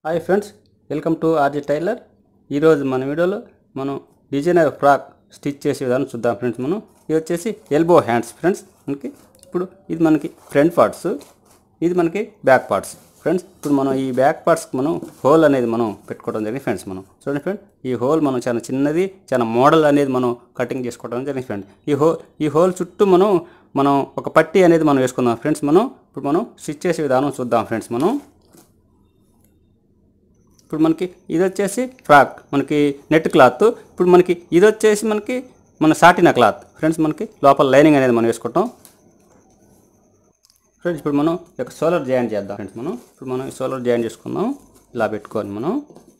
hi friends welcome to R G tailor ఈరోజు మన వీడియోలో మనం డిజైనర్ ఫ్రాక్ స్టిచ్ చేసే విధానం చూద్దాం ఫ్రెండ్స్ మనం ఇది వచ్చేసి ఎల్బో హ్యాండ్స్ ఫ్రెండ్స్ మనకి ఇప్పుడు ఇది మనకి ఫ్రంట్ పార్ట్స్ ఇది మనకి బ్యాక్ పార్ట్స్ ఫ్రెండ్స్ ఇప్పుడు మనం ఈ బ్యాక్ పార్ట్స్కి మనం హోల్ అనేది మనం పెట్టుకోవడం జరిగింది ఫ్రెండ్స్ మనం చూడండి ఫ్రెండ్ ఈ హోల్ మనం చాలా చిన్నది చాలా మోడల్ అనేది మనం కటింగ్ చేసుకోవడం జరిగింది ఫ్రెండ్ ఈ హోల్ ఈ హోల్ చుట్టూ మనం మనం ఒక పట్టీ అనేది మనం వేసుకుందాం ఫ్రెండ్స్ మనం ఇప్పుడు మనం స్టిచ్ చేసే విధానం చూద్దాం ఫ్రెండ్స్ మనం ఇప్పుడు మనకి ఇది వచ్చేసి ఫ్రాక్ మనకి నెట్ క్లాత్ ఇప్పుడు మనకి ఇది వచ్చేసి మనకి మన సాటిన క్లాత్ ఫ్రెండ్స్ మనకి లోపల లైనింగ్ అనేది మనం వేసుకుంటాం ఫ్రెండ్స్ ఇప్పుడు మనం ఒక సోలర్ జాయిన్ చేద్దాం ఫ్రెండ్స్ మనం ఇప్పుడు మనం ఈ సోలర్ జాయిన్ చేసుకుందాం ఇలా పెట్టుకొని మనం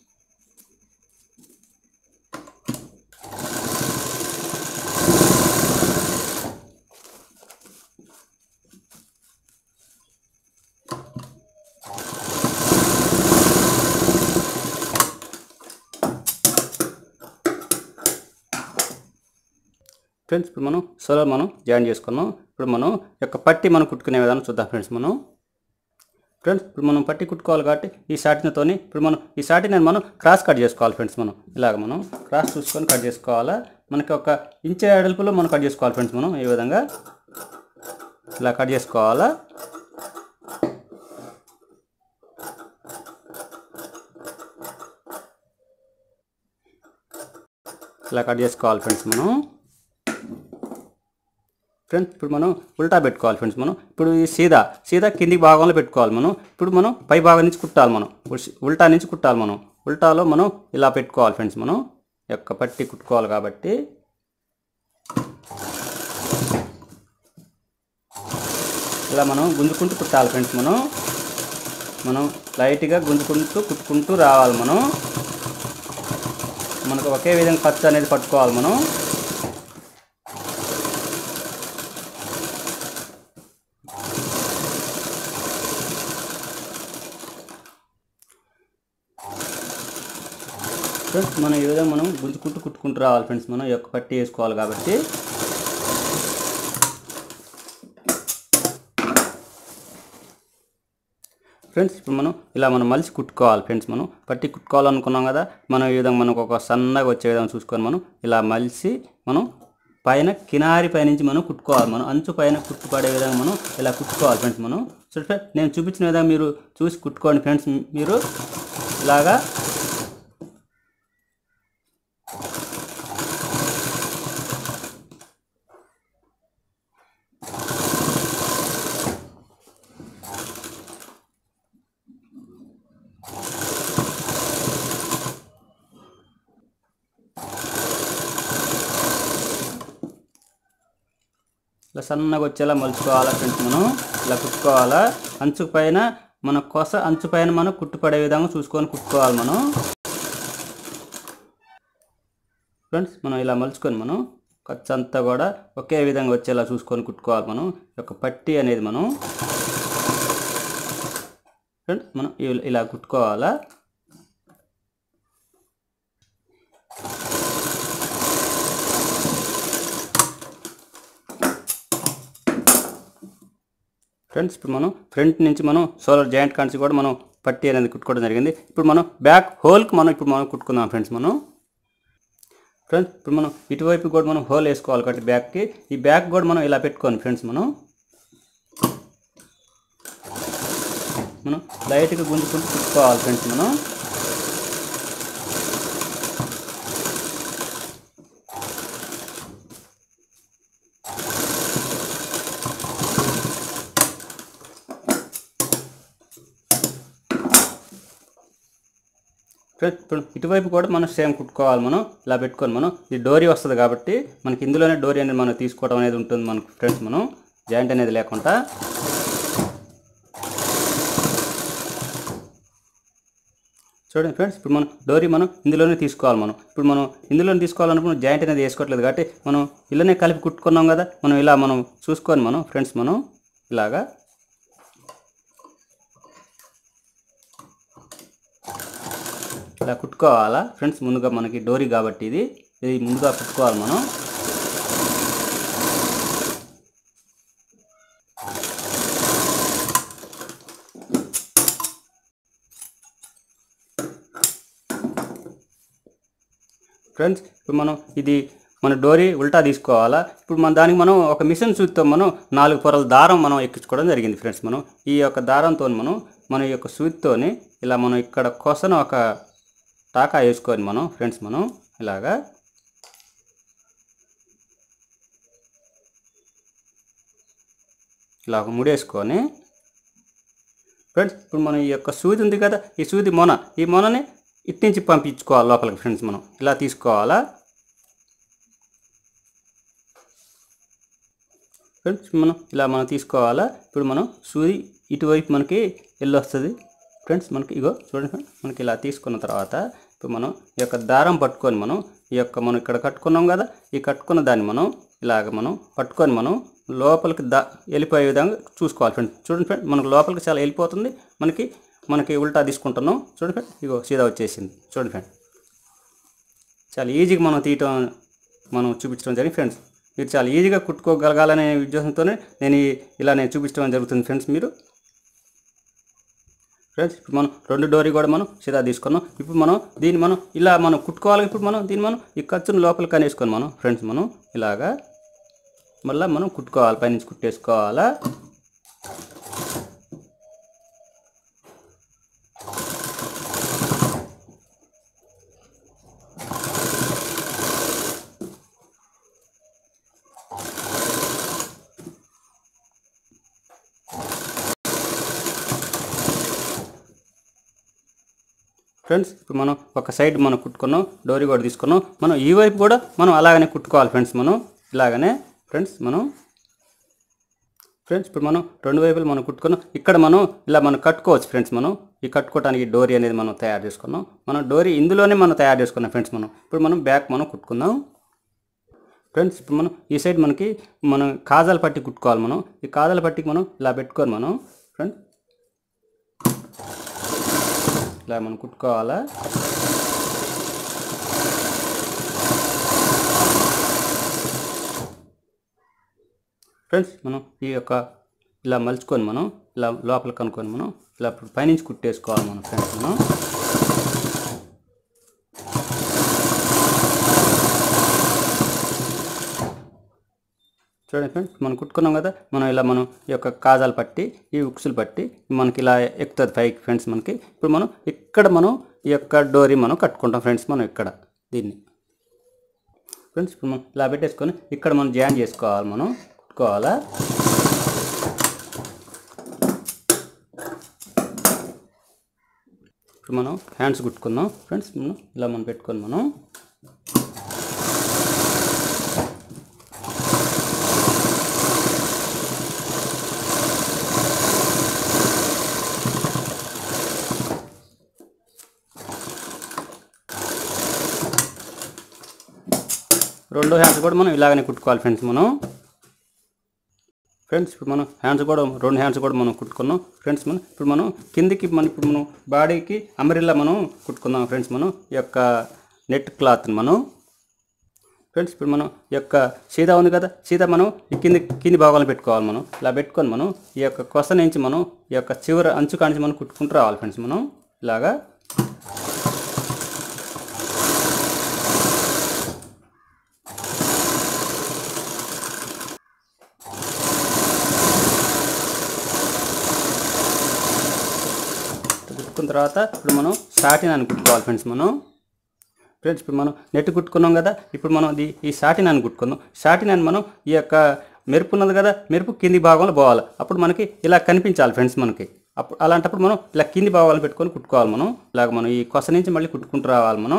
ఫ్రెండ్స్ ఇప్పుడు మనం సోలార్ మనం జాయిన్ చేసుకున్నాం ఇప్పుడు మనం యొక్క పట్టి మనం కుట్టుకునే విధానం చూద్దాం ఫ్రెండ్స్ మనం ఫ్రెండ్స్ ఇప్పుడు మనం పట్టి కుట్టుకోవాలి కాబట్టి ఈ సాటినతోని ఇప్పుడు మనం ఈ సాటిని మనం క్రాస్ కట్ చేసుకోవాలి ఫ్రెండ్స్ మనం ఇలాగ మనం క్రాస్ చూసుకొని కట్ చేసుకోవాలా మనకి ఒక ఇంచే అడుపులో మనం కట్ చేసుకోవాలి ఫ్రెండ్స్ మనం ఈ విధంగా ఇలా కట్ చేసుకోవాలా ఇలా కట్ చేసుకోవాలి ఫ్రెండ్స్ మనం ఫ్రెండ్స్ ఇప్పుడు మనం ఉల్టా పెట్టుకోవాలి ఫ్రెండ్స్ మనం ఇప్పుడు ఈ సీదా సీదా కింది భాగంలో పెట్టుకోవాలి మనం ఇప్పుడు మనం పై భాగం నుంచి కుట్టాలి మనం ఉల్సి- ఉల్టా నుంచి కుట్టాలి మనం ఉల్టాలో మనం ఇలా పెట్టుకోవాలి ఫ్రెండ్స్ మనం యొక్క పట్టి కుట్టుకోవాలి కాబట్టి ఇలా మనం గుంజుకుంటూ కుట్టాలి ఫ్రెండ్స్ మనం మనం లైట్గా గుంజుకుంటూ కుట్టుకుంటూ రావాలి మనం మనకు ఒకే విధంగా ఖర్చు అనేది పట్టుకోవాలి మనం ఫ్రెండ్స్ మనం ఈ విధంగా మనం గుంజుకుంటూ కుట్టుకుంటూ రావాలి ఫ్రెండ్స్ మనం ఈ యొక్క పట్టి వేసుకోవాలి కాబట్టి ఫ్రెండ్స్ ఇప్పుడు మనం ఇలా మనం మలిసి కుట్టుకోవాలి ఫ్రెండ్స్ మనం పట్టి కుట్టుకోవాలనుకున్నాం కదా మనం ఈ విధంగా మనకు ఒక సన్నగా వచ్చే విధంగా చూసుకొని మనం ఇలా మలిసి మనం పైన కినారి పైనుంచి మనం కుట్టుకోవాలి మనం అంచు పైన కుట్టుపడే విధంగా మనం ఇలా కుట్టుకోవాలి ఫ్రెండ్స్ మనం చూడండి ఫ్రెండ్స్ నేను చూపించిన విధంగా మీరు చూసి కుట్టుకోండి ఫ్రెండ్స్ మీరు ఇలాగా ఇలా సన్నగా వచ్చేలా మలుచుకోవాలా ఫ్రెండ్స్ మనం ఇలా కుట్టుకోవాలా అంచు పైన మన కొస అంచు పైన మనం కుట్టుపడే విధంగా చూసుకొని కుట్టుకోవాలి మనం ఫ్రెండ్స్ మనం ఇలా మలుచుకొని మనం ఖర్చు అంతా కూడా ఒకే విధంగా వచ్చేలా చూసుకొని కుట్టుకోవాలి మనం ఈ యొక్క పట్టి అనేది మనం ఫ్రెండ్స్ మనం ఇ- ఇలా కుట్టుకోవాలా ఫ్రెండ్స్ ఇప్పుడు మనం ఫ్రంట్ నుంచి మనం సోలార్ జాయింట్ కాంచి కూడా మనం పట్టి అనేది కుట్టుకోవడం జరిగింది ఇప్పుడు మనం బ్యాక్ హోల్కి మనం ఇప్పుడు మనం కుట్టుకుందాం ఫ్రెండ్స్ మనం ఫ్రెండ్స్ ఇప్పుడు మనం ఇటువైపు కూడా మనం హోల్ వేసుకోవాలి కాబట్టి బ్యాక్కి ఈ బ్యాక్ కూడా మనం ఇలా పెట్టుకోండి ఫ్రెండ్స్ మనం మనం లైట్గా గుంజుకుంటూ కుట్టుకోవాలి ఫ్రెండ్స్ మనం ఫ్రెండ్స్ ఇప్పుడు ఇటువైపు కూడా మనం సేమ్ కుట్టుకోవాలి మనం ఇలా పెట్టుకొని మనం ఇది డోరీ వస్తుంది కాబట్టి మనకి ఇందులోనే డోరీ అనేది మనం తీసుకోవడం అనేది ఉంటుంది మనకు ఫ్రెండ్స్ మనం జాయింట్ అనేది లేకుండా చూడండి ఫ్రెండ్స్ ఇప్పుడు మనం డోరీ మనం ఇందులోనే తీసుకోవాలి మనం ఇప్పుడు మనం ఇందులోనే తీసుకోవాలన్నప్పుడు జాయింట్ అనేది వేసుకోవట్లేదు కాబట్టి మనం ఇలానే కలిపి కుట్టుకున్నాం కదా మనం ఇలా మనం చూసుకొని మనం ఫ్రెండ్స్ మనం ఇలాగా ఇలా కుట్టుకోవాలా ఫ్రెండ్స్ ముందుగా మనకి డోరీ కాబట్టి ఇది ఇది ముందుగా కుట్టుకోవాలి మనం ఫ్రెండ్స్ ఇప్పుడు మనం ఇది మన డోరీ ఉల్టా తీసుకోవాలా ఇప్పుడు మన దానికి మనం ఒక మిషన్ సూదితో మనం నాలుగు పొరల దారం మనం ఎక్కించుకోవడం జరిగింది ఫ్రెండ్స్ మనం ఈ యొక్క దారంతో మనం మన యొక్క సూదితోని ఇలా మనం ఇక్కడ కొసన ఒక టాకా వేసుకొని మనం ఫ్రెండ్స్ మనం ఇలాగా ఇలా ఒక ముడేసుకొని ఫ్రెండ్స్ ఇప్పుడు మనం ఈ యొక్క సూది ఉంది కదా ఈ సూది మొన ఈ మొనని ఇటు నుంచి పంపించుకోవాలి లోపలికి ఫ్రెండ్స్ మనం ఇలా తీసుకోవాలా ఫ్రెండ్స్ మనం ఇలా మనం తీసుకోవాలా ఇప్పుడు మనం సూది ఇటువైపు మనకి ఎల్లు వస్తుంది ఫ్రెండ్స్ మనకి ఇగో చూడండి ఫ్రెండ్స్ మనకి ఇలా తీసుకున్న తర్వాత ఇప్పుడు మనం ఈ యొక్క దారం పట్టుకొని మనం ఈ యొక్క మనం ఇక్కడ కట్టుకున్నాం కదా ఈ కట్టుకున్న దాన్ని మనం ఇలాగ మనం పట్టుకొని మనం లోపలికి దా వెళ్ళిపోయే విధంగా చూసుకోవాలి ఫ్రెండ్స్ చూడండి ఫ్రెండ్ మనకు లోపలికి చాలా వెళ్ళిపోతుంది మనకి మనకి ఉల్టా తీసుకుంటున్నాం చూడండి ఫ్రెండ్ ఇగో సీదా వచ్చేసింది చూడండి ఫ్రెండ్ చాలా ఈజీగా మనం తీయటం మనం చూపించడం జరిగింది ఫ్రెండ్స్ మీరు చాలా ఈజీగా కుట్టుకోగలగాలనే ఉద్దేశంతోనే నేను ఈ- ఇలా నేను చూపించడం జరుగుతుంది ఫ్రెండ్స్ మీరు ఫ్రెండ్స్ ఇప్పుడు మనం రెండు డోరీ కూడా మనం సీదా తీసుకున్నాం ఇప్పుడు మనం దీన్ని మనం ఇలా మనం కుట్టుకోవాలి ఇప్పుడు మనం దీన్ని మనం ఈ ఖర్చును లోపలికి అనేసుకొని మనం ఫ్రెండ్స్ మనం ఇలాగా మళ్ళీ మనం కుట్టుకోవాలి పైనుంచి కుట్టేసుకోవాలా ఫ్రెండ్స్ ఇప్పుడు మనం ఒక సైడ్ మనం కుట్టుకున్నాం డోరీ కూడా తీసుకున్నాం మనం ఈ వైపు కూడా మనం అలాగనే కుట్టుకోవాలి ఫ్రెండ్స్ మనం ఇలాగనే ఫ్రెండ్స్ మనం ఫ్రెండ్స్ ఇప్పుడు మనం రెండు వైపులు మనం కుట్టుకున్నాం ఇక్కడ మనం ఇలా మనం కట్టుకోవచ్చు ఫ్రెండ్స్ మనం ఈ కట్టుకోవడానికి డోరీ అనేది మనం తయారు చేసుకున్నాం మనం డోరీ ఇందులోనే మనం తయారు చేసుకున్నాం ఫ్రెండ్స్ మనం ఇప్పుడు మనం బ్యాక్ మనం కుట్టుకుందాం ఫ్రెండ్స్ ఇప్పుడు మనం ఈ సైడ్ మనకి మనం కాజాల పట్టి కుట్టుకోవాలి మనం ఈ కాజాల పట్టికి మనం ఇలా పెట్టుకొని మనం ఫ్రెండ్స్ ఇలా మనం కుట్టుకోవాలా ఫ్రెండ్స్ మనం ఈ యొక్క ఇలా మలుచుకొని మనం ఇలా లోపల కనుక్కొని మనం ఇలా ఇప్పుడు పైనుంచి కుట్టేసుకోవాలి మనం ఫ్రెండ్స్ మనం చూడండి ఫ్రెండ్స్ మనం కుట్టుకున్నాం కదా మనం ఇలా మనం ఈ యొక్క కాజాలు పట్టి ఈ ఉక్సులు పట్టి మనకి ఇలా ఎక్కుతుంది పైకి ఫ్రెండ్స్ మనకి ఇప్పుడు మనం ఇక్కడ మనం ఈ యొక్క డోరీ మనం కట్టుకుంటాం ఫ్రెండ్స్ మనం ఇక్కడ దీన్ని ఫ్రెండ్స్ ఇప్పుడు మనం ఇలా పెట్టేసుకొని ఇక్కడ మనం జాయిన్ చేసుకోవాలి మనం కుట్టుకోవాలా ఇప్పుడు మనం హ్యాండ్స్ కుట్టుకుందాం ఫ్రెండ్స్ మనం ఇలా మనం పెట్టుకొని మనం రెండో హ్యాండ్స్ కూడా మనం ఇలాగనే కుట్టుకోవాలి ఫ్రెండ్స్ మనం ఫ్రెండ్స్ ఇప్పుడు మనం హ్యాండ్స్ కూడా రెండు హ్యాండ్స్ కూడా మనం కుట్టుకున్నాం ఫ్రెండ్స్ మనం ఇప్పుడు మనం కిందికి మనం ఇప్పుడు మనం బాడీకి అమరిల్లా మనం కుట్టుకుందాం ఫ్రెండ్స్ మనం ఈ యొక్క నెట్ క్లాత్ మనం ఫ్రెండ్స్ ఇప్పుడు మనం ఈ యొక్క సీదా ఉంది కదా సీదా మనం ఈ కింది కింది భాగాలను పెట్టుకోవాలి మనం ఇలా పెట్టుకొని మనం ఈ యొక్క కొస నుంచి మనం ఈ యొక్క చివరి అంచు కానించి మనం కుట్టుకుంటూ రావాలి ఫ్రెండ్స్ మనం ఇలాగా కుట్టుకున్న తర్వాత ఇప్పుడు మనం సాటిన్ అని కుట్టుకోవాలి ఫ్రెండ్స్ మనం ఫ్రెండ్స్ ఇప్పుడు మనం నెట్ కుట్టుకున్నాం కదా ఇప్పుడు మనం ఇది ఈ సాటిన్ అని కుట్టుకుందాం సాటిన్ అని మనం ఈ యొక్క మెరుపు ఉన్నది కదా మెరుపు కింది భాగంలో పోవాలి అప్పుడు మనకి ఇలా కనిపించాలి ఫ్రెండ్స్ మనకి అప్పుడు అలాంటప్పుడు మనం ఇలా కింది భాగాలు పెట్టుకొని కుట్టుకోవాలి మనం ఇలాగ మనం ఈ కొస నుంచి మళ్ళీ కుట్టుకుంటూ రావాలి మనం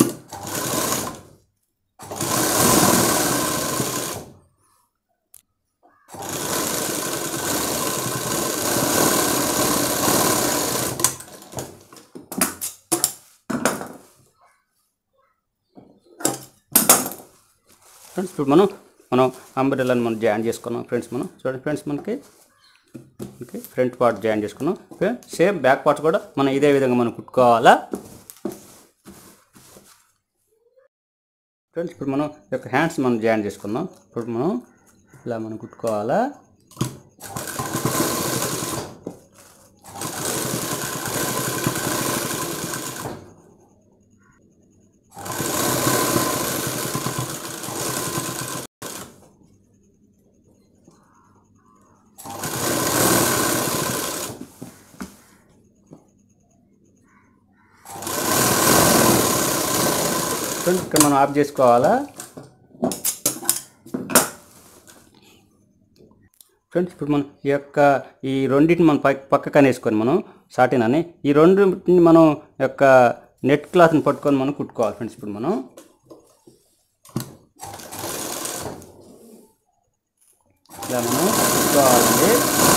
ఫ్రెండ్స్ ఇప్పుడు మనం మనం అంబ్రెల్లాని మనం జాయిన్ చేసుకున్నాం ఫ్రెండ్స్ మనం చూడండి ఫ్రెండ్స్ మనకి ఓకే ఫ్రంట్ పార్ట్ జాయిన్ చేసుకున్నాం సేమ్ బ్యాక్ పార్ట్స్ కూడా మనం ఇదే విధంగా మనం కుట్టుకోవాలా ఫ్రెండ్స్ ఇప్పుడు మనం ఈ యొక్క హ్యాండ్స్ మనం జాయిన్ చేసుకుందాం ఇప్పుడు మనం ఇలా మనం కుట్టుకోవాలా ఫ్రెండ్స్ ఇక్కడ మనం ఆఫ్ చేసుకోవాలా ఫ్రెండ్స్ ఇప్పుడు మనం ఈ యొక్క ఈ రెండింటిని మనం పక్క పక్కన వేసుకొని మనం సాటిన్ అని ఈ రెండింటిని మనం యొక్క నెట్ క్లాత్ని పట్టుకొని మనం కుట్టుకోవాలి ఫ్రెండ్స్ ఇప్పుడు మనం ఇలా మనం కుట్టుకోవాలండి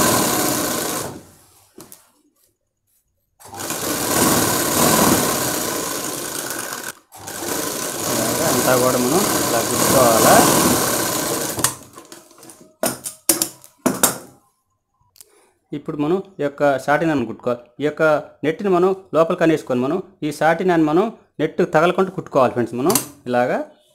ఇలాగా అంతా కూడా మనం ఇలా కుట్టుకోవాలా ఇప్పుడు మనం ఈ యొక్క సాటిన్ అని కుట్టుకోవాలి ఈ యొక్క నెట్ని మనం లోపలికి అనేసుకొని మనం ఈ సాటిన్ అని మనం నెట్ తగలకుండా కుట్టుకోవాలి ఫ్రెండ్స్ మనం ఇలాగా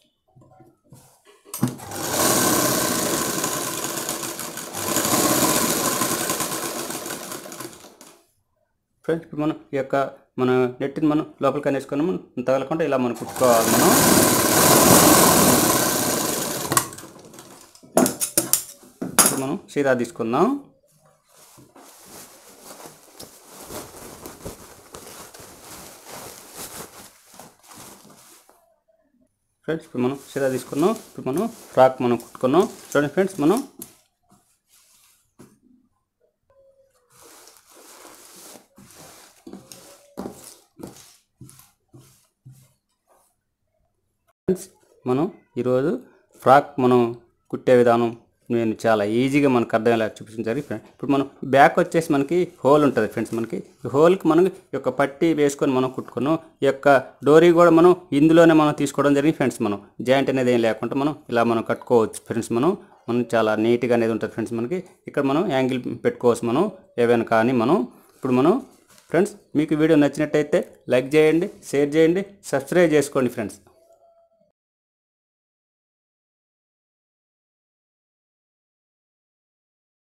ఫ్రెండ్స్ ఇప్పుడు మనం ఈ యొక్క మన నెట్ని మనం లోపలికి అనేసుకొని మనం తగలకుండా ఇలా మనం కుట్టుకోవాలి మనం ఇప్పుడు మనం సీదా తీసుకుందాం ఫ్రెండ్స్ ఇప్పుడు మనం సీదా తీసుకున్నాం ఇప్పుడు మనం ఫ్రాక్ మనం కుట్టుకున్నాం చూడండి ఫ్రెండ్స్ మనం ఫ్రెండ్స్ మనం ఈరోజు ఫ్రాక్ మనం కుట్టే విధానం నేను చాలా ఈజీగా మనకు అర్థమయ్యేలా చూపించడం జరిగింది ఫ్రెండ్స్ ఇప్పుడు మనం బ్యాక్ వచ్చేసి మనకి హోల్ ఉంటుంది ఫ్రెండ్స్ మనకి ఈ హోల్కి మనం ఈ యొక్క పట్టి వేసుకొని మనం కుట్టుకున్నాం ఈ యొక్క డోరీ కూడా మనం ఇందులోనే మనం తీసుకోవడం జరిగింది ఫ్రెండ్స్ మనం జాయింట్ అనేది ఏం లేకుండా మనం ఇలా మనం కట్టుకోవచ్చు ఫ్రెండ్స్ మనం మనం చాలా నీట్గా అనేది ఉంటుంది ఫ్రెండ్స్ మనకి ఇక్కడ మనం యాంగిల్ పెట్టుకోవచ్చు మనం ఏవైనా కానీ మనం ఇప్పుడు మనం ఫ్రెండ్స్ మీకు వీడియో నచ్చినట్టయితే లైక్ చేయండి షేర్ చేయండి సబ్స్క్రైబ్ చేసుకోండి ఫ్రెండ్స్